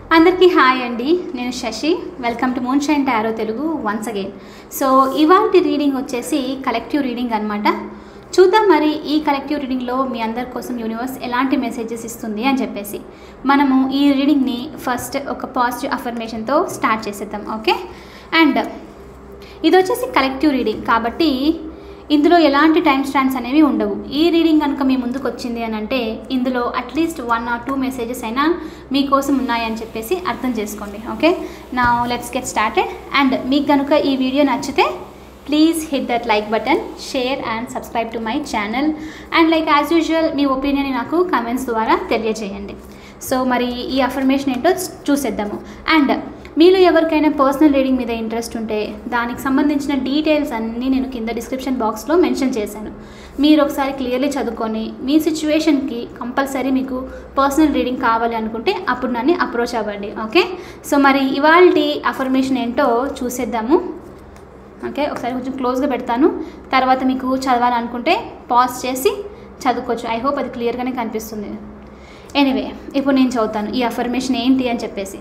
అందరికీ హాయ్ అండి నేను Shashi welcome to moon shine tarot Telugu once again so ఇవాంటి రీడింగ్ వచ్చేసి కలెక్టివ్ రీడింగ్ అనమాట చూద్దాం మరి ఈ కలెక్టివ్ రీడింగ్లో మీ అందరి కోసం యూనివర్స్ ఎలాంటి మెసేజెస్ ఇస్తుంది అని చెప్పేసి మనము ఈ రీడింగ్ని ఫస్ట్ ఒక పాజిటివ్ అఫర్మేషన్తో స్టార్ట్ చేసేద్దాం ఓకే అండ్ ఇది వచ్చేసి కలెక్టివ్ రీడింగ్ కాబట్టి ఇందులో ఎలాంటి టైం స్టాండ్స్ అనేవి ఉండవు ఈ రీడింగ్ కనుక మీ ముందుకు వచ్చింది అని అంటే ఇందులో at least one or two messages అయినా మీకోసం ఉన్నాయని చెప్పేసి అర్థం చేసుకోండి ఓకే నా లెట్స్ గెట్ స్టార్టెడ్ అండ్ మీకు కనుక ఈ వీడియో నచ్చితే please hit that like button share and subscribe to my channel and like as usual మీ ఒపీనియన్ నాకు కమెంట్స్ ద్వారా తెలియజేయండి సో మరి ఈ అఫర్మేషన్ ఏంటో చూసేద్దాము అండ్ మీలో ఎవరికైనా పర్సనల్ రీడింగ్ మీద ఇంట్రెస్ట్ ఉంటే దానికి సంబంధించిన డీటెయిల్స్ అన్నీ నేను కింద డిస్క్రిప్షన్ బాక్స్లో మెన్షన్ చేశాను మీరు ఒకసారి క్లియర్లీ చదువుకొని మీ సిచ్యువేషన్కి కంపల్సరీ మీకు పర్సనల్ రీడింగ్ కావాలి అనుకుంటే అప్పుడు నన్ను అప్రోచ్ అవ్వండి ఓకే సో మరి ఇవాళ అఫర్మేషన్ ఏంటో చూసేద్దాము ఓకే ఒకసారి కొంచెం క్లోజ్గా పెడతాను తర్వాత మీకు చదవాలనుకుంటే పాజ్ చేసి చదువుకోవచ్చు ఐ హోప్ అది క్లియర్గానే కనిపిస్తుంది ఎనీవే ఇప్పుడు నేను చదువుతాను ఈ అఫర్మేషన్ ఏంటి అని చెప్పేసి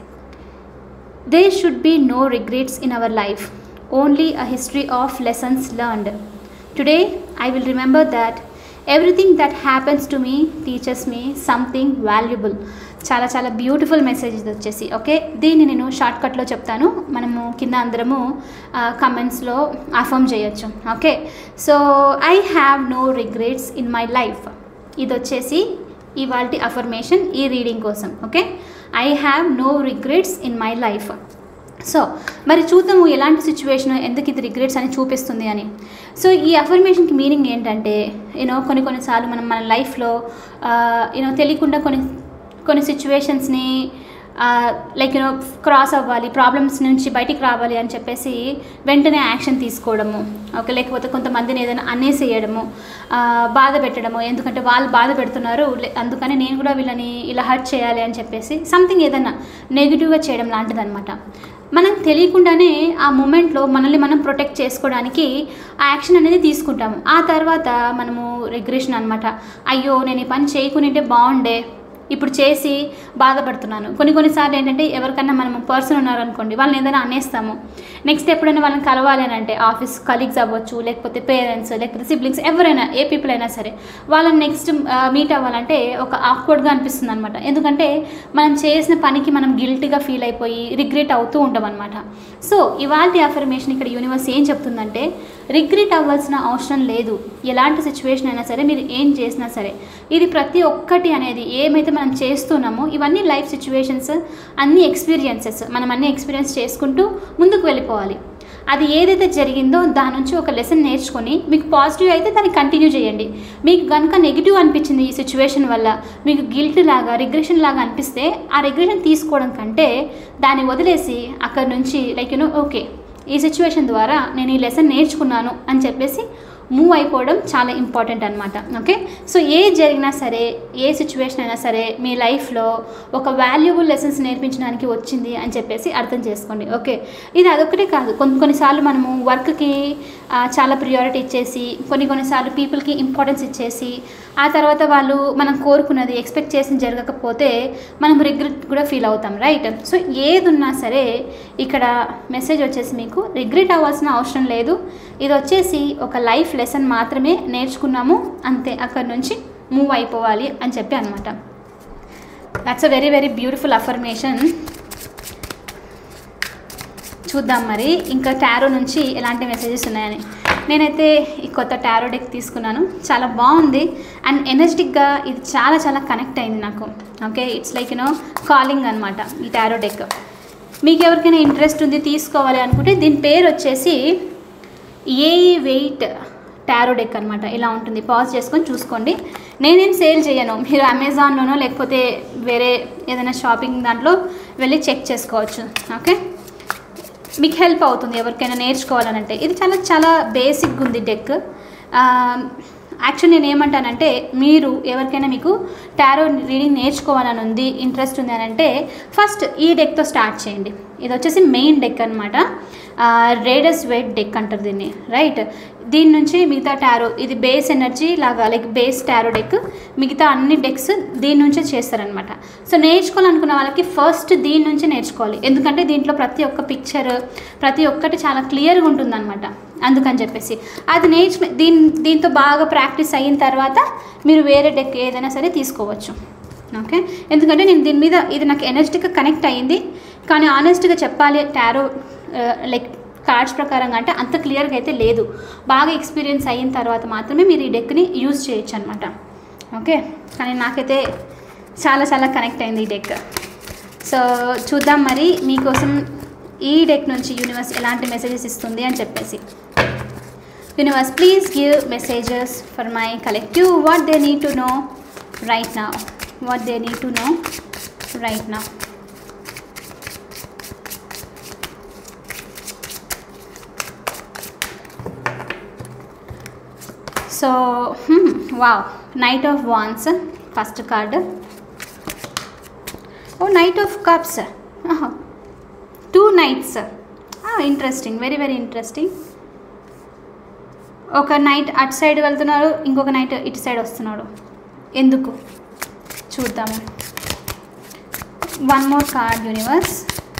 There should be no regrets in our life, only a history of lessons learned. Today, I will remember that everything that happens to me teaches me something valuable. చాలా చాలా బ్యూటిఫుల్ మెసేజ్ ఇది వచ్చేసి okay దీన్ని నేను షార్ట్కట్లో చెప్తాను మనము కింద అందరము కమెంట్స్లో అఫర్మ్ చేయొచ్చు okay so I have no regrets in my life ఇది వచ్చేసి ఇవాళ అఫర్మేషన్ ఈ రీడింగ్ కోసం okay I have no regrets in my life so మరి చూద్దాము ఎలాంటి సిచ్యువేషన్ ఎందుకు ఇది రిగ్రెట్స్ అని చూపిస్తుంది అని సో ఈ అఫర్మేషన్కి మీనింగ్ ఏంటంటే యూనో కొన్ని కొన్నిసార్లు మనం మన లైఫ్లో యూనో తెలియకుండా కొన్ని కొన్ని సిచ్యువేషన్స్ని లైక్ యూనో క్రాస్ అవ్వాలి ప్రాబ్లమ్స్ నుంచి బయటికి రావాలి అని చెప్పేసి వెంటనే యాక్షన్ తీసుకోవడము ఓకే లేకపోతే కొంతమందిని ఏదైనా అనేసేయడము బాధ పెట్టడము ఎందుకంటే వాళ్ళు బాధ పెడుతున్నారు అందుకని నేను కూడా వీళ్ళని ఇలా హర్ట్ చేయాలి అని చెప్పేసి సంథింగ్ ఏదైనా నెగిటివ్గా చేయడం లాంటిదన్నమాట మనం తెలియకుండానే ఆ మూమెంట్లో మనల్ని మనం ప్రొటెక్ట్ చేసుకోవడానికి ఆ యాక్షన్ అనేది తీసుకుంటాము ఆ తర్వాత మనము రిగ్రెషన్ అనమాట అయ్యో నేను ఈ పని చేయకునింటే బాగుండే ఇప్పుడు చేసి బాధపడుతున్నాను కొన్ని కొన్నిసార్లు ఏంటంటే ఎవరికైనా మనం పర్సన్ ఉన్నారనుకోండి వాళ్ళని ఏదైనా అనేస్తాము నెక్స్ట్ ఎప్పుడైనా వాళ్ళని కలవాలి అని అంటే ఆఫీస్ కలీగ్స్ అవ్వచ్చు లేకపోతే పేరెంట్స్ లేకపోతే సిబ్లింగ్స్ ఎవరైనా ఏ పీపుల్ అయినా సరే వాళ్ళని నెక్స్ట్ మీట్ అవ్వాలంటే ఒక ఆక్వర్డ్గా అనిపిస్తుంది అనమాట ఎందుకంటే మనం చేసిన పనికి మనం గిల్టీగా ఫీల్ అయిపోయి రిగ్రెట్ అవుతూ ఉంటాం అనమాట సో ఇవాళ అఫర్మేషన్ ఇక్కడ యూనివర్స్ ఏం చెప్తుందంటే రిగ్రెట్ అవ్వాల్సిన అవసరం లేదు ఎలాంటి సిచ్యువేషన్ అయినా సరే మీరు ఏం చేసినా సరే ఇది ప్రతి ఒక్కటి అనేది ఏమైతే మనం చేస్తున్నామో ఇవన్నీ లైఫ్ సిచ్యువేషన్స్ అన్ని ఎక్స్పీరియన్సెస్ మనం అన్ని ఎక్స్పీరియన్స్ చేసుకుంటూ ముందుకు వెళ్ళిపోవాలి అది ఏదైతే జరిగిందో దాని నుంచి ఒక లెసన్ నేర్చుకొని మీకు పాజిటివ్ అయితే దాన్ని కంటిన్యూ చేయండి మీకు కనుక నెగిటివ్ అనిపించింది ఈ సిచ్యువేషన్ వల్ల మీకు గిల్ట్ లాగా రిగ్రెషన్ లాగా అనిపిస్తే ఆ రిగ్రెషన్ తీసుకోవడం కంటే దాన్ని వదిలేసి అక్కడ నుంచి లైక్ యూనో ఓకే ఈ సిచ్యువేషన్ ద్వారా నేను ఈ లెసన్ నేర్చుకున్నాను అని చెప్పేసి మూవ్ అయిపోవడం చాలా ఇంపార్టెంట్ అనమాట ఓకే సో ఏ జరిగినా సరే ఏ సిచ్యువేషన్ అయినా సరే మీ లైఫ్లో ఒక వాల్యుబుల్ లెసన్స్ నేర్పించడానికి వచ్చింది అని చెప్పేసి అర్థం చేసుకోండి ఓకే ఇది అదొక్కటే కాదు కొన్ని కొన్నిసార్లు మనము వర్క్కి చాలా ప్రియారిటీ ఇచ్చేసి కొన్ని కొన్నిసార్లు పీపుల్కి ఇంపార్టెన్స్ ఇచ్చేసి ఆ తర్వాత వాళ్ళు మనం కోరుకున్నది ఎక్స్పెక్ట్ చేసింది జరగకపోతే మనం రిగ్రెట్ కూడా ఫీల్ అవుతాం రైట్ సో ఏది ఉన్నా సరే ఇక్కడ మెసేజ్ వచ్చేసి మీకు రిగ్రెట్ అవ్వాల్సిన అవసరం లేదు ఇది వచ్చేసి ఒక లైఫ్ లెసన్ మాత్రమే నేర్చుకున్నాము అంతే అక్కడ నుంచి మూవ్ అయిపోవాలి అని చెప్పి అనమాట that's a very very beautiful affirmation చూద్దాం మరి ఇంకా టారో నుంచి ఎలాంటి మెసేజెస్ ఉన్నాయని నేనైతే ఈ కొత్త టారో డెక్ తీసుకున్నాను చాలా బాగుంది అండ్ ఎనర్జెటిక్గా ఇది చాలా చాలా కనెక్ట్ అయింది నాకు okay it's like you know calling అనమాట ఈ టారో డెక్ మీకు ఎవరికైనా ఇంట్రెస్ట్ ఉంది తీసుకోవాలి అనుకుంటే దీని పేరు వచ్చేసి ఏ వెయిట్ టారో డెక్ అనమాట ఇలా ఉంటుంది పాజ్ చేసుకొని చూసుకోండి నేనేం సేల్ చేయను మీరు అమెజాన్లోనో లేకపోతే వేరే ఏదైనా షాపింగ్ దాంట్లో వెళ్ళి చెక్ చేసుకోవచ్చు ఓకే మీకు హెల్ప్ అవుతుంది ఎవరికైనా నేర్చుకోవాలనంటే ఇది చాలా చాలా బేసిక్ ఉంది డెక్ యాక్చువల్ నేను ఏమంటానంటే మీరు ఎవరికైనా మీకు టారో రీడింగ్ నేర్చుకోవాలని ఉంది ఇంట్రెస్ట్ ఉంది అని అంటే ఫస్ట్ ఈ డెక్తో స్టార్ట్ చేయండి ఇది వచ్చేసి మెయిన్ డెక్ అనమాట రేడస్ వెయిట్ డెక్ అంటారు దీన్ని రైట్ దీని నుంచి మిగతా టారో ఇది బేస్ ఎనర్జీ లాగా లైక్ బేస్ టారో డెక్ మిగతా అన్ని డెక్స్ దీని నుంచే చేస్తారనమాట సో నేర్చుకోవాలనుకున్న వాళ్ళకి ఫస్ట్ దీని నుంచి నేర్చుకోవాలి ఎందుకంటే దీంట్లో ప్రతి ఒక్క పిక్చర్ ప్రతి ఒక్కటి చాలా క్లియర్గా ఉంటుందన్నమాట అందుకని చెప్పేసి అది నేర్చు దీని దీంతో బాగా ప్రాక్టీస్ అయిన తర్వాత మీరు వేరే డెక్ ఏదైనా సరే తీసుకోవచ్చు ఓకే ఎందుకంటే నేను దీని మీద ఇది నాకు ఎనర్జెటిక్గా కనెక్ట్ అయ్యింది కానీ ఆనెస్ట్గా చెప్పాలి టారో లైక్ కార్డ్స్ ప్రకారంగా అంటే అంత క్లియర్గా అయితే లేదు బాగా ఎక్స్పీరియన్స్ అయిన తర్వాత మాత్రమే మీరు ఈ డెక్ని యూజ్ చేయొచ్చు అనమాట ఓకే కానీ నాకైతే చాలా చాలా కనెక్ట్ అయింది ఈ డెక్ సో చూద్దాం మరి మీకోసం ఈ డెక్ నుంచి యూనివర్స్ ఎలాంటి మెసేజెస్ ఇస్తుంది అని చెప్పేసి universe please give messages for my collective what they need to know right నా what they need to know right నా so wow knight of wands first card oh knight of cups two knights interesting very very interesting ఒక knight అటు side వెళ్తున్నాడు ఇంకొక knight ఇటు side వస్తున్నాడు ఎందుకు చూద్దాము one more card universe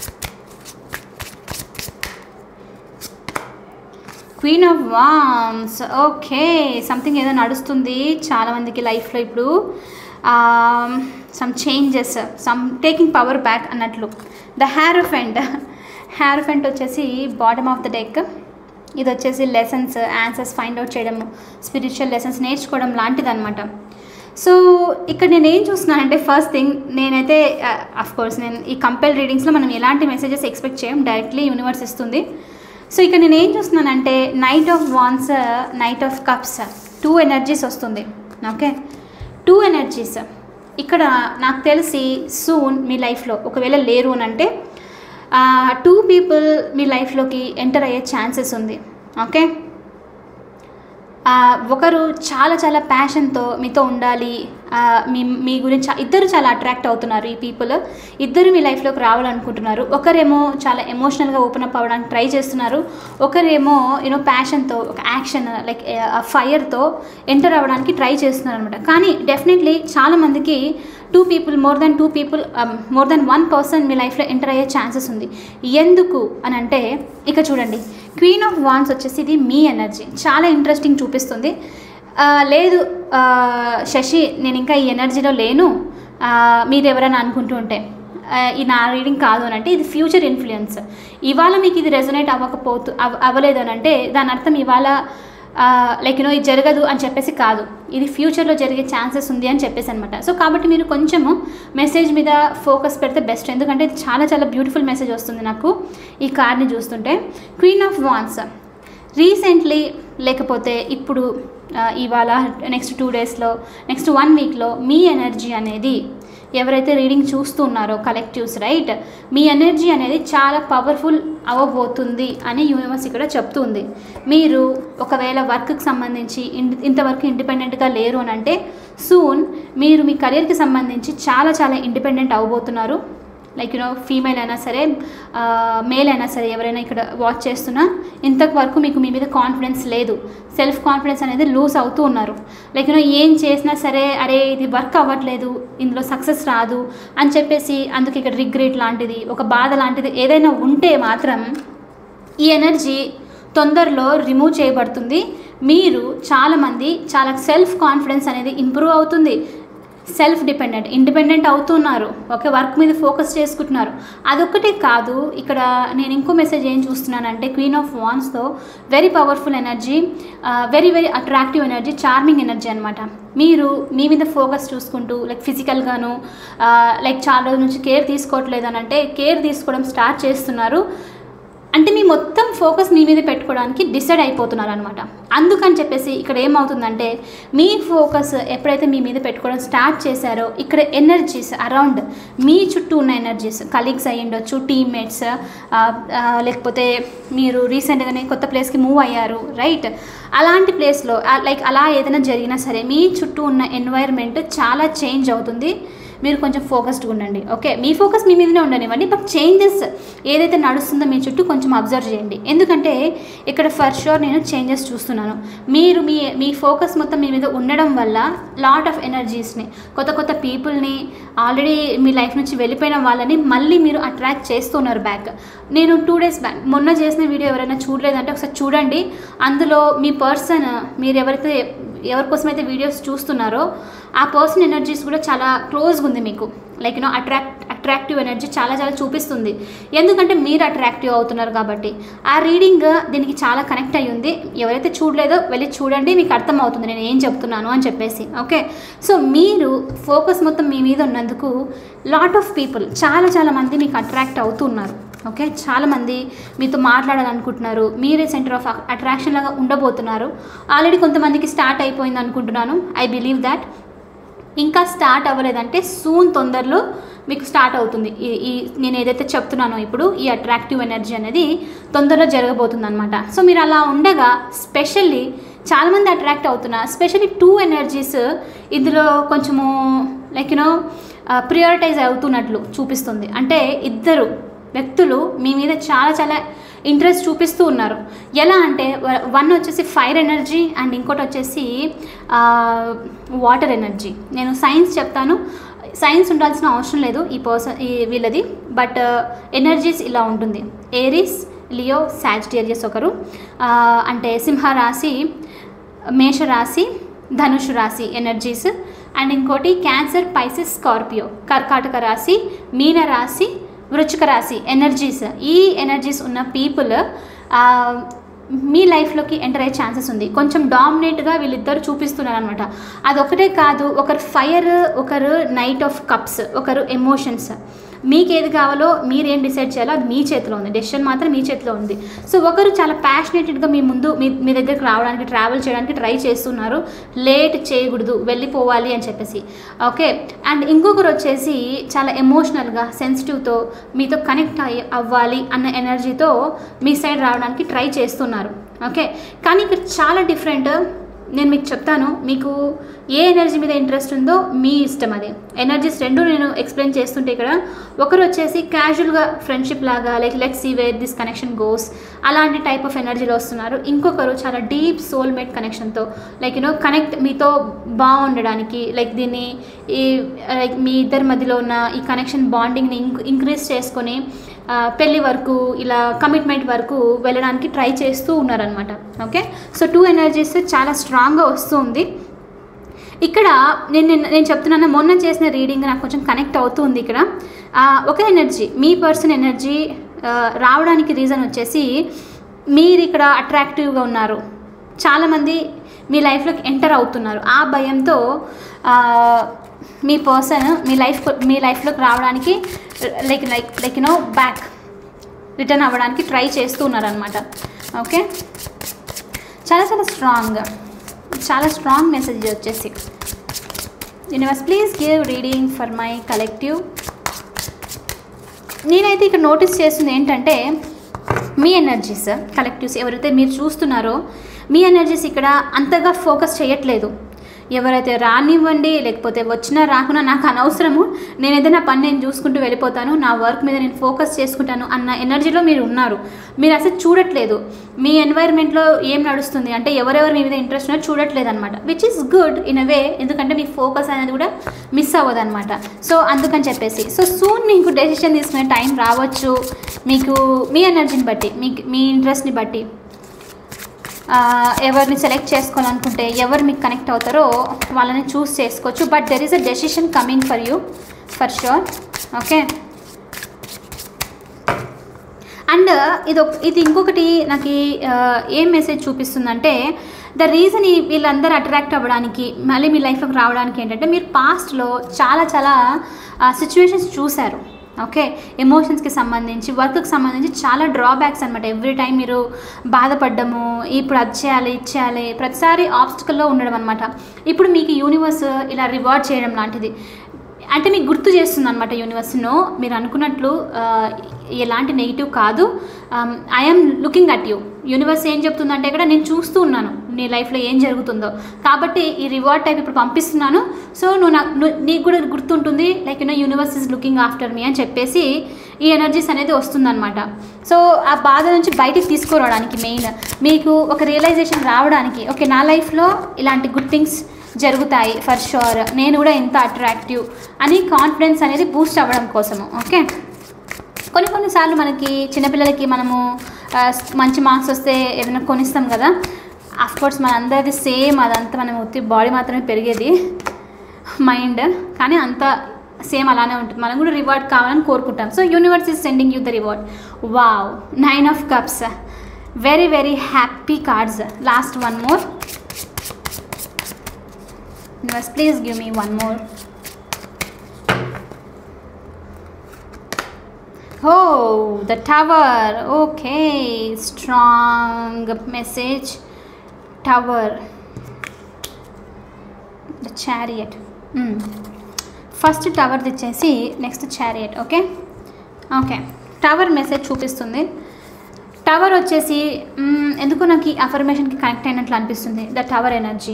queen of wands okay something ఏదో నడుస్తుంది చాలామందికి లైఫ్లో ఇప్పుడు some changes some taking power back అన్నట్లు ద హ్యారోఫెంట్ హ్యారోఫెంట్ వచ్చేసి బాటమ్ ఆఫ్ ద డెక్ ఇది వచ్చేసి లెసన్స్ ఆన్సర్స్ ఫైండ్ అవుట్ చేయడం స్పిరిచువల్ లెసన్స్ నేర్చుకోవడం లాంటిది అనమాట సో ఇక్కడ నేను ఏం చూస్తున్నానంటే ఫస్ట్ థింగ్ నేనైతే అఫ్ కోర్స్ నేను ఈ కంపెల్ రీడింగ్స్లో మనం ఎలాంటి మెసేజెస్ ఎక్స్పెక్ట్ చేయం డైరెక్ట్లీ యూనివర్స్ ఇస్తుంది సో ఇక్కడ నేను ఏం చూస్తున్నానంటే knight of wands knight of cups two energies వస్తుంది ఓకే టూ ఎనర్జీస్ ఇక్కడ నాకు తెలిసి సూన్ మీ లైఫ్లో ఒకవేళ లేరు అని అంటే టూ పీపుల్ మీ లైఫ్లోకి ఎంటర్ అయ్యే ఛాన్సెస్ ఉంది ఓకే ఒకరు చాలా చాలా ప్యాషన్తో మీతో ఉండాలి మీ మీ గురించి ఇద్దరు చాలా అట్రాక్ట్ అవుతున్నారు ఈ పీపుల్ ఇద్దరు మీ లైఫ్లోకి రావాలనుకుంటున్నారు ఒకరేమో చాలా ఎమోషనల్గా ఓపెన్ అప్ అవ్వడానికి ట్రై చేస్తున్నారు ఒకరేమో యూనో ప్యాషన్తో ఒక యాక్షన్ లైక్ ఫైర్తో ఎంటర్ అవ్వడానికి ట్రై చేస్తున్నారు అనమాట కానీ డెఫినెట్లీ చాలామందికి two people more than two people more than one person మీ లైఫ్లో ఎంటర్ అయ్యే ఛాన్సెస్ ఉంది ఎందుకు అని అంటే ఇక చూడండి క్వీన్ ఆఫ్ వాన్స్ వచ్చేసి ఇది మీ ఎనర్జీ చాలా ఇంట్రెస్టింగ్ చూపిస్తుంది లేదు శశి నేను ఇంకా ఈ ఎనర్జీలో లేను మీరు ఎవరైనా అనుకుంటూ ఉంటే ఈ నా రీడింగ్ కాదు అని అంటే ఇది ఫ్యూచర్ ఇన్ఫ్లుయెన్స్ ఇవాళ మీకు ఇది రెజొనేట్ అవ్వకపోతు అవ అవ్వలేదు అని అంటే దాని అర్థం ఇవాళ లైక్ యూనో ఇది జరగదు అని చెప్పేసి కాదు ఇది ఫ్యూచర్లో జరిగే ఛాన్సెస్ ఉంది అని చెప్పేసి అనమాట సో కాబట్టి మీరు కొంచెము మెసేజ్ మీద ఫోకస్ పెడితే బెస్ట్ ఎందుకంటే ఇది చాలా చాలా బ్యూటిఫుల్ మెసేజ్ వస్తుంది నాకు ఈ కార్డ్ని చూస్తుంటే క్వీన్ ఆఫ్ వాన్స్ రీసెంట్లీ లేకపోతే ఇప్పుడు ఇవాళ నెక్స్ట్ టూ డేస్లో నెక్స్ట్ వన్ వీక్లో మీ ఎనర్జీ అనేది ఎవరైతే రీడింగ్ చూస్తూ ఉన్నారో కలెక్టివ్స్ రైట్ మీ ఎనర్జీ అనేది చాలా పవర్ఫుల్ అవ్వబోతుంది అని యూనివర్స్ ఇక్కడ చెప్తుంది మీరు ఒకవేళ వర్క్కి సంబంధించి ఇంతవరకు ఇండిపెండెంట్గా లేరు అని అంటే సూన్ మీరు మీ కెరియర్కి సంబంధించి చాలా చాలా ఇండిపెండెంట్ అవ్వబోతున్నారు లైక్ యూనో ఫీమేల్ అయినా సరే మేల్ అయినా సరే ఎవరైనా ఇక్కడ వాచ్ చేస్తున్నా ఇంతకు వరకు మీకు మీ మీద కాన్ఫిడెన్స్ లేదు సెల్ఫ్ కాన్ఫిడెన్స్ అనేది లూజ్ అవుతూ ఉన్నారు లైక్ యూనో ఏం చేసినా సరే అరే ఇది వర్క్ అవ్వట్లేదు ఇందులో సక్సెస్ రాదు అని చెప్పేసి అందుకు ఇక్కడ రిగ్రెట్ లాంటిది ఒక బాధ లాంటిది ఏదైనా ఉంటే మాత్రం ఈ ఎనర్జీ తొందరలో రిమూవ్ చేయబడుతుంది మీరు చాలామంది చాలా సెల్ఫ్ కాన్ఫిడెన్స్ అనేది ఇంప్రూవ్ అవుతుంది సెల్ఫ్ డిపెండెంట్ ఇండిపెండెంట్ అవుతున్నారు ఓకే వర్క్ మీద ఫోకస్ చేసుకుంటున్నారు అదొక్కటే కాదు ఇక్కడ నేను ఇంకో మెసేజ్ ఏం చూస్తున్నానంటే క్వీన్ ఆఫ్ వాన్స్తో very powerful energy very very attractive energy charming energy అనమాట మీరు మీ మీద ఫోకస్ చూసుకుంటూ లైక్ ఫిజికల్గాను లైక్ చాలా రోజుల నుంచి కేర్ తీసుకోవట్లేదు అని అంటే కేర్ తీసుకోవడం స్టార్ట్ చేస్తున్నారు అంటే మీ మొత్తం ఫోకస్ మీ మీద పెట్టుకోవడానికి డిసైడ్ అయిపోతున్నారు అనమాట అందుకని చెప్పేసి ఇక్కడ ఏమవుతుందంటే మీ ఫోకస్ ఎప్పుడైతే మీ మీద పెట్టుకోవడం స్టార్ట్ చేశారో ఇక్కడ ఎనర్జీస్ అరౌండ్ మీ చుట్టూ ఉన్న ఎనర్జీస్ కలీగ్స్ అయ్యి ఉండొచ్చు టీమ్మేట్స్ లేకపోతే మీరు రీసెంట్గానే కొత్త ప్లేస్కి మూవ్ అయ్యారు రైట్ అలాంటి ప్లేస్లో లైక్ అలా ఏదైనా జరిగినా సరే మీ చుట్టూ ఉన్న ఎన్వైర్న్మెంట్ చాలా చేంజ్ అవుతుంది మీరు కొంచెం ఫోకస్డ్గా ఉండండి ఓకే మీ ఫోకస్ మీ మీదనే ఉండనివ్వండి బట్ చేంజెస్ ఏదైతే నడుస్తుందో మీ చుట్టూ కొంచెం అబ్జర్వ్ చేయండి ఎందుకంటే ఇక్కడ ఫర్ షూర్ నేను చేంజెస్ చూస్తున్నాను మీరు మీ మీ ఫోకస్ మొత్తం మీ మీద ఉండడం వల్ల లాట్ ఆఫ్ ఎనర్జీస్ని కొత్త కొత్త పీపుల్ని ఆల్రెడీ మీ లైఫ్ నుంచి వెళ్ళిపోయిన వాళ్ళని మళ్ళీ మీరు అట్రాక్ట్ చేస్తున్నారు బ్యాక్ నేను టూ డేస్ బ్యాక్ మొన్న చేసిన వీడియో ఎవరైనా చూడలేదంటే ఒకసారి చూడండి అందులో మీ పర్సన్ మీరు ఎవరైతే ఎవరి కోసం అయితే వీడియోస్ చూస్తున్నారో ఆ పర్సన్ ఎనర్జీస్ కూడా చాలా క్లోజ్గా ఉంది మీకు like you know attract attractive energy చాలా చాలా చూపిస్తుంది ఎందుకంటే మీరు అట్రాక్టివ్ అవుతున్నారు కాబట్టి ఆ రీడింగ్ దీనికి చాలా కనెక్ట్ అయ్యి ఉంది ఎవరైతే చూడలేదో వెళ్ళి చూడండి మీకు అర్థమవుతుంది నేను ఏం చెప్తున్నాను అని చెప్పేసి ఓకే సో మీరు ఫోకస్ మొత్తం మీ మీద ఉన్నందుకు లాట్ ఆఫ్ పీపుల్ చాలా చాలా మంది మీకు అట్రాక్ట్ అవుతున్నారు ఓకే చాలామంది మీతో మాట్లాడాలనుకుంటున్నారు మీరే సెంటర్ ఆఫ్ అట్రాక్షన్ లాగా ఉండబోతున్నారు ఆల్రెడీ కొంతమందికి స్టార్ట్ అయిపోయింది అనుకుంటున్నాను ఐ బిలీవ్ దాట్ ఇంకా స్టార్ట్ అవ్వలేదంటే సూన్ తొందరలో మీకు స్టార్ట్ అవుతుంది ఈ ఈ నేను ఏదైతే చెప్తున్నానో ఇప్పుడు ఈ అట్రాక్టివ్ ఎనర్జీ అనేది తొందరలో జరగబోతుంది అనమాట సో మీరు అలా ఉండగా స్పెషల్లీ చాలామంది అట్రాక్ట్ అవుతున్నారు స్పెషల్లీ టూ ఎనర్జీస్ ఇందులో కొంచెము లైక్ యూనో ప్రియారిటైజ్ అవుతున్నట్లు చూపిస్తుంది అంటే ఇద్దరు వ్యక్తులు మీ మీద చాలా చాలా ఇంట్రెస్ట్ చూపిస్తూ ఉన్నారు ఎలా అంటే వన్ వచ్చేసి ఫైర్ ఎనర్జీ అండ్ ఇంకోటి వచ్చేసి వాటర్ ఎనర్జీ నేను సైన్స్ చెప్తాను సైన్స్ ఉండాల్సిన అవసరం లేదు ఈ పర్సన్ ఈ వీళ్ళది బట్ ఎనర్జీస్ ఇలా ఉంటుంది ఏరిస్ లియో సాజిటేరియస్ ఒకరు ఆ, అంటే సింహరాశి మేషరాశి ధనుషు రాశి ఎనర్జీస్ అండ్ ఇంకోటి క్యాన్సర్ పైసిస్ స్కార్పియో కర్కాటక రాశి మీన రాశి వృచ్చిక రాశి ఎనర్జీస్ ఈ ఎనర్జీస్ ఉన్న పీపుల్ మీ లైఫ్లోకి ఎంటర్ అయ్యే ఛాన్సెస్ ఉంది కొంచెం డామినేట్గా వీళ్ళిద్దరు చూపిస్తున్నారు అనమాట అదొకటే కాదు ఒకరు ఫైర్ ఒకరు నైట్ ఆఫ్ కప్స్ ఒకరు ఎమోషన్స్ మీకు ఏది కావాలో మీరు ఏం డిసైడ్ చేయాలో అది మీ చేతిలో ఉంది డెసిషన్ మాత్రం మీ చేతిలో ఉంది సో ఒకరు చాలా ప్యాషనేటెడ్గా మీ ముందు మీ మీ దగ్గరికి రావడానికి ట్రావెల్ చేయడానికి ట్రై చేస్తున్నారు లేట్ చేయకూడదు వెళ్ళిపోవాలి అని చెప్పేసి ఓకే అండ్ ఇంకొకరు వచ్చేసి చాలా ఎమోషనల్గా సెన్సిటివ్తో మీతో కనెక్ట్ అయ్యి అవ్వాలి అన్న ఎనర్జీతో మీ సైడ్ రావడానికి ట్రై చేస్తున్నారు ఓకే కానీ ఇక్కడ చాలా డిఫరెంట్ నేను మీకు చెప్తాను మీకు ఏ ఎనర్జీ మీద ఇంట్రెస్ట్ ఉందో మీ ఇష్టం అది ఎనర్జీస్ రెండు నేను ఎక్స్ప్లెయిన్ చేస్తుంటే ఇక్కడ ఒకరు వచ్చేసి క్యాజువల్గా ఫ్రెండ్షిప్ లాగా like let see where this connection goes అలాంటి టైప్ ఆఫ్ ఎనర్జీలో వస్తున్నారు ఇంకొకరు చాలా డీప్ సోల్మేట్ కనెక్షన్తో లైక్ యూనో కనెక్ట్ మీతో బాగుండడానికి లైక్ దీన్ని ఈ లైక్ మీ ఇద్దరి మధ్యలో ఉన్న ఈ కనెక్షన్ బాండింగ్ని ఇంక్ ఇంక్రీజ్ చేసుకొని ఆ, పెళ్లి వరకు ఇలా కమిట్మెంట్ వరకు వెళ్ళడానికి ట్రై చేస్తూ ఉన్నారనమాట ఓకే సో టూ ఎనర్జీస్ చాలా స్ట్రాంగ్గా వస్తుంది ఇక్కడ నేను నిన్న- నేను చెప్తున్నాను మొన్న చేసిన రీడింగ్ నాకు కొంచెం కనెక్ట్ అవుతుంది ఇక్కడ ఆ, ఒక ఎనర్జీ మీ పర్సన్ ఎనర్జీ ఆ, రావడానికి రీజన్ వచ్చేసి మీరు ఇక్కడ అట్రాక్టివ్గా ఉన్నారు చాలామంది మీ లైఫ్లోకి ఎంటర్ అవుతున్నారు ఆ భయంతో ఆ, మీ పర్సన్ మీ లైఫ్ మీ లైఫ్లోకి రావడానికి like like like you know back return అవ్వడానికి ట్రై చేస్తూ ఉన్నారనమాట ఓకే చాలా చాలా స్ట్రాంగ్ చాలా స్ట్రాంగ్ మెసేజ్ వచ్చేసి universe please give reading for my collective నేనైతే ఇక్కడ నోటీస్ చేస్తుంది ఏంటంటే మీ ఎనర్జీస్ కలెక్టివ్స్ ఎవరైతే మీరు చూస్తున్నారో మీ ఎనర్జీస్ ఇక్కడ అంతగా ఫోకస్ చేయట్లేదు ఎవరైతే రానివ్వండి లేకపోతే వచ్చినా రాకున్నా నాకు అనవసరము నేను ఏదైనా పని నేను చూసుకుంటూ వెళ్ళిపోతాను నా వర్క్ మీద నేను ఫోకస్ చేసుకుంటాను అన్న ఎనర్జీలో మీరు ఉన్నారు మీరు అసలు చూడట్లేదు మీ ఎన్వైర్న్మెంట్లో ఏం నడుస్తుంది అంటే ఎవరెవరు మీ మీద ఇంట్రెస్ట్ ఉన్నో చూడట్లేదు అనమాట which is good in a way ఎందుకంటే మీ ఫోకస్ అనేది కూడా మిస్ అవ్వదు అనమాట సో అందుకని చెప్పేసి సో సూన్ మీకు డెసిషన్ తీసుకునే టైం రావచ్చు మీకు మీ ఎనర్జీని బట్టి మీ మీ ఇంట్రెస్ట్ని బట్టి ఆ, ఎవరిని సెలెక్ట్ చేసుకోవాలనుకుంటే ఎవరు మీకు కనెక్ట్ అవుతారో వాళ్ళని చూస్ చేసుకోవచ్చు but there is a decision coming for you for sure okay and ఇది ఒక- ఇది ఇంకొకటి నాకు ఈ, ఆ, ఏం మెసేజ్ చూపిస్తుందంటే ద రీజన్ ఈ వీళ్ళందరూ అట్రాక్ట్ అవ్వడానికి మళ్ళీ మీ లైఫ్లోకి రావడానికి ఏంటంటే మీరు పాస్ట్లో చాలా చాలా సిచ్యువేషన్స్ చూశారు ఓకే ఎమోషన్స్కి సంబంధించి వర్క్కి సంబంధించి చాలా డ్రాబ్యాక్స్ అనమాట ఎవ్రీ టైం మీరు బాధపడ్డము ఇప్పుడు అది చేయాలి ఇది చేయాలి ప్రతిసారి ఆబ్స్టికల్లో ఉండడం అనమాట ఇప్పుడు మీకు యూనివర్స్ ఇలా రివార్డ్ చేయడం లాంటిది అంటే మీకు గుర్తు చేస్తుంది అనమాట యూనివర్స్ను మీరు అనుకున్నట్లు ఆ, ఎలాంటి నెగిటివ్ కాదు I'm looking at you universe ఏం చెప్తుందంటే ఇక్కడ నేను చూస్తూ ఉన్నాను నీ లైఫ్లో ఏం జరుగుతుందో కాబట్టి ఈ రివార్డ్ టైప్ ఇప్పుడు పంపిస్తున్నాను సో నువ్వు నాకు నువ్వు- నీకు కూడా గుర్తుంటుంది like you know universe is looking after me అని చెప్పేసి ఈ ఎనర్జీస్ అనేది వస్తుందన్నమాట సో ఆ బాధ నుంచి బయటికి తీసుకురావడానికి మెయిన్ మీకు ఒక రియలైజేషన్ రావడానికి ఓకే నా లైఫ్లో ఇలాంటి గుడ్ థింగ్స్ జరుగుతాయి ఫర్ షూర్ నేను కూడా ఎంత అట్రాక్టివ్ అని కాన్ఫిడెన్స్ అనేది బూస్ట్ అవ్వడం కోసము ఓకే కొన్ని కొన్నిసార్లు మనకి చిన్నపిల్లలకి మనము ఆ, మంచి మార్క్స్ వస్తే ఏమైనా కొనిస్తాం కదా కోర్స్ మన అందరిది సేమ్ అదంతా మనం ఉత్తి బాడీ మాత్రమే పెరిగేది మైండ్ కానీ అంత సేమ్ అలానే ఉంటుంది మనం కూడా రివార్డ్ కావాలని కోరుకుంటాం so universe is sending you the reward wow nine of cups very very happy cards last one more universe please give me one more Oh, the tower. Okay, strong message. Tower. The chariot. First tower తెచ్చేసి next chariot okay okay tower message చూపిస్తుంది tower వచ్చేసి మ్మ్, ఎందుకో నాకు ఈ అఫర్మేషన్కి connect అయినట్లు అనిపిస్తుంది the tower energy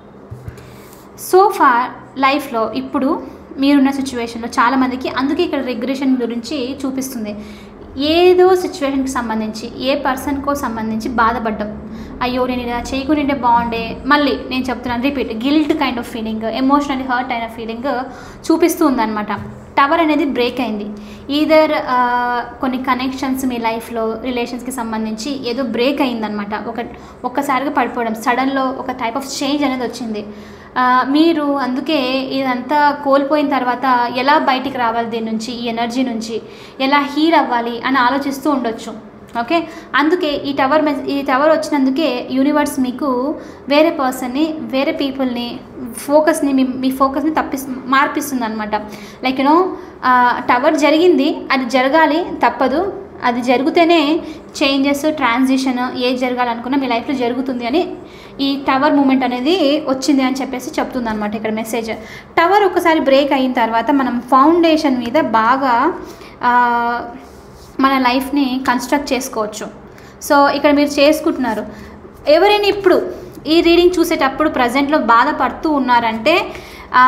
so far లైఫ్లో ఇప్పుడు మీరున్న సిచ్యువేషన్లో చాలామందికి అందుకే ఇక్కడ రిగ్రెషన్ గురించి చూపిస్తుంది ఏదో సిచ్యువేషన్కి సంబంధించి ఏ పర్సన్కో సంబంధించి బాధపడ్డం అయ్యో నేను ఇలా చేయకుంటే బాగుండే మళ్ళీ నేను చెప్తున్నాను repeat guilt kind of feeling emotionally hurt అయిన ఫీలింగ్ చూపిస్తూ ఉందన్నమాట టవర్ అనేది బ్రేక్ అయింది ఈదర్ కొన్ని కనెక్షన్స్ మీ లైఫ్లో రిలేషన్స్కి సంబంధించి ఏదో బ్రేక్ అయిందనమాట ఒక ఒక్కసారిగా పడిపోవడం సడన్లో ఒక టైప్ ఆఫ్ చేంజ్ అనేది వచ్చింది ఆ, మీరు అందుకే ఇదంతా కోల్పోయిన తర్వాత ఎలా బయటికి రావాలి దీని నుంచి ఈ ఎనర్జీ నుంచి ఎలా హీల్ అవ్వాలి అని ఆలోచిస్తూ ఉండొచ్చు ఓకే అందుకే ఈ టవర్ మెస్ ఈ టవర్ వచ్చినందుకే యూనివర్స్ మీకు వేరే పర్సన్ని వేరే పీపుల్ని ఫోకస్ని మీ మీ ఫోకస్ని తప్పిస్ మార్పిస్తుంది అనమాట లైక్ యూనో టవర్ జరిగింది అది జరగాలి తప్పదు అది జరిగితేనే చేంజెస్ ట్రాన్సిషన్ ఏది జరగాలనుకున్నా మీ లైఫ్లో జరుగుతుంది అని ఈ టవర్ మూమెంట్ అనేది వచ్చింది అని చెప్పేసి చెప్తుంది అనమాట ఇక్కడ మెసేజ్ టవర్ ఒకసారి బ్రేక్ అయిన తర్వాత మనం ఫౌండేషన్ మీద బాగా ఆ, మన లైఫ్ని కన్స్ట్రక్ట్ చేసుకోవచ్చు సో ఇక్కడ మీరు చేసుకుంటున్నారు ఎవరైనా ఇప్పుడు ఈ రీడింగ్ చూసేటప్పుడు ప్రజెంట్లో బాధపడుతూ ఉన్నారంటే ఆ,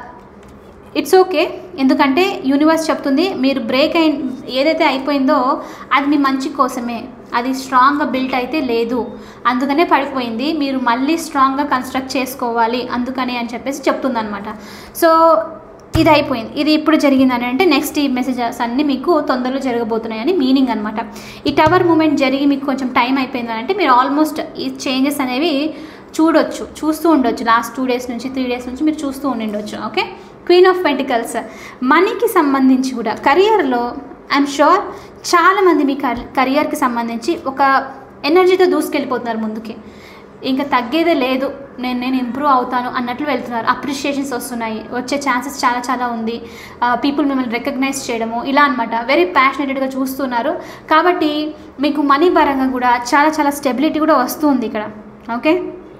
ఇట్స్ ఓకే ఎందుకంటే యూనివర్స్ చెప్తుంది మీరు బ్రేక్ అయిన ఏదైతే అయిపోయిందో అది మీ మంచి కోసమే అది స్ట్రాంగ్గా బిల్ట్ అయితే లేదు అందుకనే పడిపోయింది మీరు మళ్ళీ స్ట్రాంగ్గా కన్స్ట్రక్ట్ చేసుకోవాలి అందుకని అని చెప్పేసి చెప్తుందనమాట సో ఇది అయిపోయింది ఇది ఇప్పుడు జరిగిందని అంటే నెక్స్ట్ ఈ మెసేజెస్ అన్నీ మీకు తొందరలో జరగబోతున్నాయని మీనింగ్ అనమాట ఈ టవర్ మూమెంట్ జరిగి మీకు కొంచెం టైం అయిపోయింది అంటే మీరు ఆల్మోస్ట్ ఈ చేంజెస్ అనేవి చూడొచ్చు చూస్తూ ఉండొచ్చు లాస్ట్ టూ డేస్ నుంచి త్రీ డేస్ నుంచి మీరు చూస్తూ ఉండిండొచ్చు ఓకే క్వీన్ ఆఫ్ పెంటికల్స్ మనీకి సంబంధించి కూడా కెరియర్లో ఐఎమ్ షూర్ చాలామంది మీ కెరియర్కి సంబంధించి ఒక ఎనర్జీతో దూసుకెళ్ళిపోతున్నారు ముందుకి ఇంకా తగ్గేదే లేదు నేను నేను ఇంప్రూవ్ అవుతాను అన్నట్లు వెళ్తున్నారు అప్రిషియేషన్స్ వస్తున్నాయి వచ్చే ఛాన్సెస్ చాలా చాలా ఉంది పీపుల్ మిమ్మల్ని రికగ్నైజ్ చేయడము ఇలా అనమాట వెరీ ప్యాషనెటెడ్గా చూస్తున్నారు కాబట్టి మీకు మనీ పరంగా కూడా చాలా చాలా స్టెబిలిటీ కూడా వస్తుంది ఇక్కడ ఓకే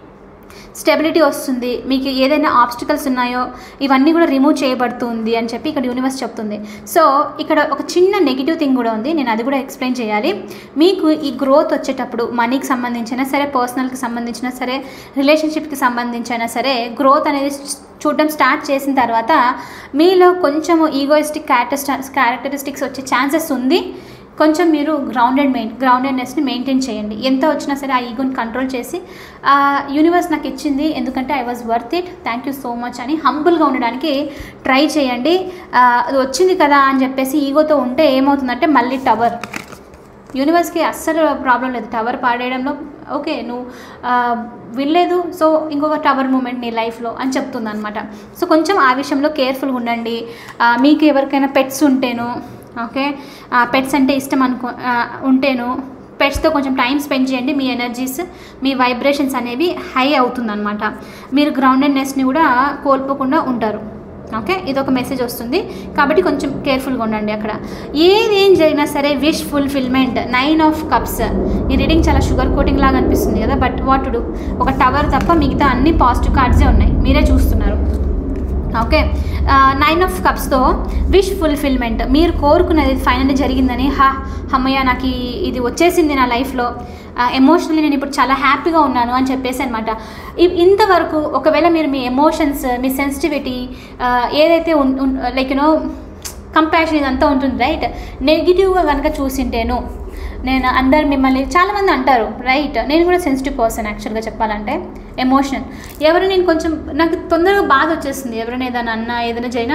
స్టెబిలిటీ వస్తుంది మీకు ఏదైనా ఆబ్స్టికల్స్ ఉన్నాయో ఇవన్నీ కూడా రిమూవ్ చేయబడుతుంది అని చెప్పి ఇక్కడ యూనివర్స్ చెప్తుంది సో ఇక్కడ ఒక చిన్న నెగిటివ్ థింగ్ కూడా ఉంది నేను అది కూడా ఎక్స్ప్లెయిన్ చేయాలి మీకు ఈ గ్రోత్ వచ్చేటప్పుడు మనీకి సంబంధించిన సరే పర్సనల్కి సంబంధించిన సరే రిలేషన్షిప్కి సంబంధించిన సరే గ్రోత్ అనేది చూడడం స్టార్ట్ చేసిన తర్వాత మీలో కొంచెము ఈగోయిస్టిక్ క్యారెక్టరిస్ట క్యారెక్టరిస్టిక్స్ వచ్చే ఛాన్సెస్ ఉంది కొంచెం మీరు గ్రౌండెడ్ మెయిన్ గ్రౌండెడ్నెస్ని మెయింటైన్ చేయండి ఎంత వచ్చినా సరే ఆ ఈగోని కంట్రోల్ చేసి ఆ యూనివర్స్ నాకు ఇచ్చింది ఎందుకంటే I was worth it thank you so much అని హంబుల్గా ఉండడానికి ట్రై చేయండి ఆ, అది వచ్చింది కదా అని చెప్పేసి ఈగోతో ఉంటే ఏమవుతుందంటే మళ్ళీ టవర్ యూనివర్స్కి అస్సలు ప్రాబ్లం లేదు టవర్ పాడేయడంలో ఓకే నువ్వు ఆ, వినలేదు సో ఇంకొక టవర్ మూమెంట్ నీ లైఫ్లో అని చెప్తుంది అనమాట సో కొంచెం ఆ విషయంలో కేర్ఫుల్గా ఉండండి ఆ, మీకు ఎవరికైనా పెట్స్ ఉంటేను ఓకే పెట్స్ అంటే ఇష్టం అనుకో ఆ, ఉంటేను పెట్స్తో కొంచెం టైం స్పెండ్ చేయండి మీ ఎనర్జీస్ మీ వైబ్రేషన్స్ అనేవి హై అవుతుందన్నమాట మీరు గ్రౌండెడ్నెస్ని కూడా కోల్పోకుండా ఉంటారు ఓకే ఇది ఒక మెసేజ్ వస్తుంది కాబట్టి కొంచెం కేర్ఫుల్గా ఉండండి అక్కడ ఏది ఏం జరిగినా సరే wish fulfilment nine of cups ఈ రీడింగ్ చాలా షుగర్ కోటింగ్ లాగా అనిపిస్తుంది కదా బట్ వాట్ టు డూ ఒక టవర్ తప్ప మిగతా అన్ని పాజిటివ్ కార్డ్సే ఉన్నాయి మీరే చూస్తున్నారు ఓకే నైన్ ఆఫ్ కప్స్తో విష్ ఫుల్ఫిల్మెంట్ మీరు కోరుకున్నది ఫైనల్లీ జరిగిందని హా అమ్మయ్య నాకు ఈ- ఇది వచ్చేసింది నా లైఫ్లో ఎమోషనల్లీ నేను ఇప్పుడు చాలా హ్యాపీగా ఉన్నాను అని చెప్పేసి అనమాట ఇంతవరకు ఒకవేళ మీరు మీ ఎమోషన్స్ మీ సెన్సిటివిటీ ఏదైతే లైక్ యూనో కంపాషన్ ఇదంతా ఉంటుంది రైట్ నెగిటివ్గా కనుక చూసింటేను నేను అందరు మిమ్మల్ని చాలామంది అంటారు రైట్ నేను కూడా సెన్సిటివ్ పర్సన్ యాక్చువల్గా చెప్పాలంటే ఎమోషన్ ఎవరు నేను కొంచెం నాకు తొందరగా బాధ వచ్చేస్తుంది ఎవరైనా ఏదైనా అన్నా ఏదైనా జరిగినా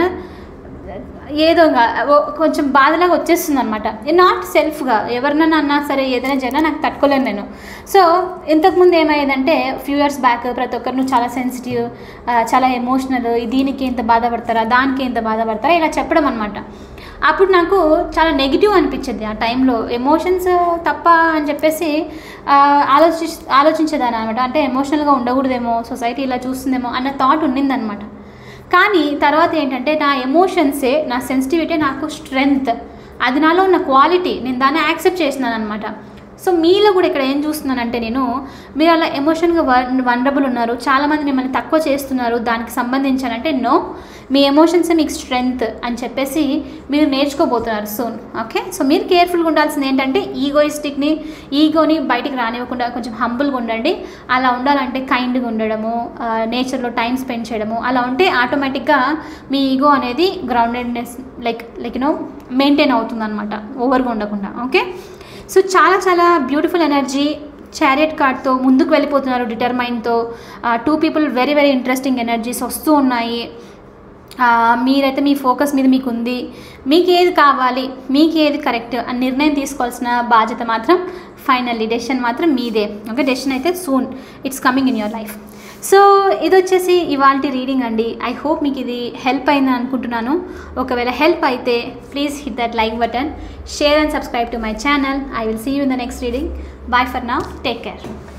ఏదో ఇంకా ఓ- కొంచెం బాధలాగా వచ్చేస్తుంది అనమాట నాట్ సెల్ఫ్గా ఎవరినైనా అన్నా సరే ఏదైనా జరిగినా నాకు తట్టుకోలేను నేను సో ఇంతకుముందు ఏమయ్యేదంటే ఫ్యూ ఇయర్స్ బ్యాక్ ప్రతి ఒక్కరు నువ్వు చాలా సెన్సిటివ్ చాలా ఎమోషనల్ దీనికి ఎంత బాధపడతారా దానికి ఎంత బాధపడతారా ఇలా చెప్పడం అనమాట అప్పుడు నాకు చాలా నెగిటివ్ అనిపించేది ఆ టైంలో ఎమోషన్స్ తప్ప అని చెప్పేసి ఆ, ఆలోచి ఆలోచించేదాన్ని అనమాట అంటే ఎమోషనల్గా ఉండకూడదేమో సొసైటీ ఇలా చూస్తుందేమో అన్న థాట్ ఉండిందనమాట కానీ తర్వాత ఏంటంటే నా ఎమోషన్సే నా సెన్సిటివిటీ నాకు స్ట్రెంగ్త్ అది నాలో ఉన్న క్వాలిటీ నేను దాన్ని యాక్సెప్ట్ చేసినాను అనమాట సో మీలో కూడా ఇక్కడ ఏం చూస్తున్నానంటే నేను మీరు అలా ఎమోషన్గా వన్ వనరబుల్ ఉన్నారు చాలామంది మిమ్మల్ని తక్కువ చేస్తున్నారు దానికి సంబంధించానంటే నో మీ ఎమోషన్స్ మీకు స్ట్రెంగ్త్ అని చెప్పేసి మీరు నేర్చుకోబోతున్నారు సోన్ ఓకే సో మీరు కేర్ఫుల్గా ఉండాల్సింది ఏంటంటే ఈగోయిస్టిక్ని ఈగోని బయటికి రానివ్వకుండా కొంచెం హంబుల్గా ఉండండి అలా ఉండాలంటే కైండ్గా ఉండడము నేచర్లో టైం స్పెండ్ చేయడము అలా ఉంటే ఆటోమేటిక్గా మీ ఈగో అనేది groundedness like like you know maintain అవుతుంది అనమాట ఓవర్గా ఉండకుండా ఓకే సో చాలా చాలా బ్యూటిఫుల్ ఎనర్జీ చారియట్ కార్డ్తో ముందుకు వెళ్ళిపోతున్నారు డిటర్మైన్తో two people very very interesting energies వస్తూ ఉన్నాయి ఆ, మీరైతే మీ ఫోకస్ మీద మీకు ఉంది మీకు ఏది కావాలి మీకు ఏది కరెక్ట్ అని నిర్ణయం తీసుకోవాల్సిన బాధ్యత మాత్రం ఫైనల్లీ డెసిషన్ మాత్రం మీదే ఓకే డెసిషన్ అయితే soon it's coming in your life so ఇది వచ్చేసి ఇవాళ రీడింగ్ అండి ఐ హోప్ మీకు ఇది హెల్ప్ అయిందని అనుకుంటున్నాను ఒకవేళ హెల్ప్ అయితే please hit that like button share and subscribe to my channel I will see you in the next reading bye for now take care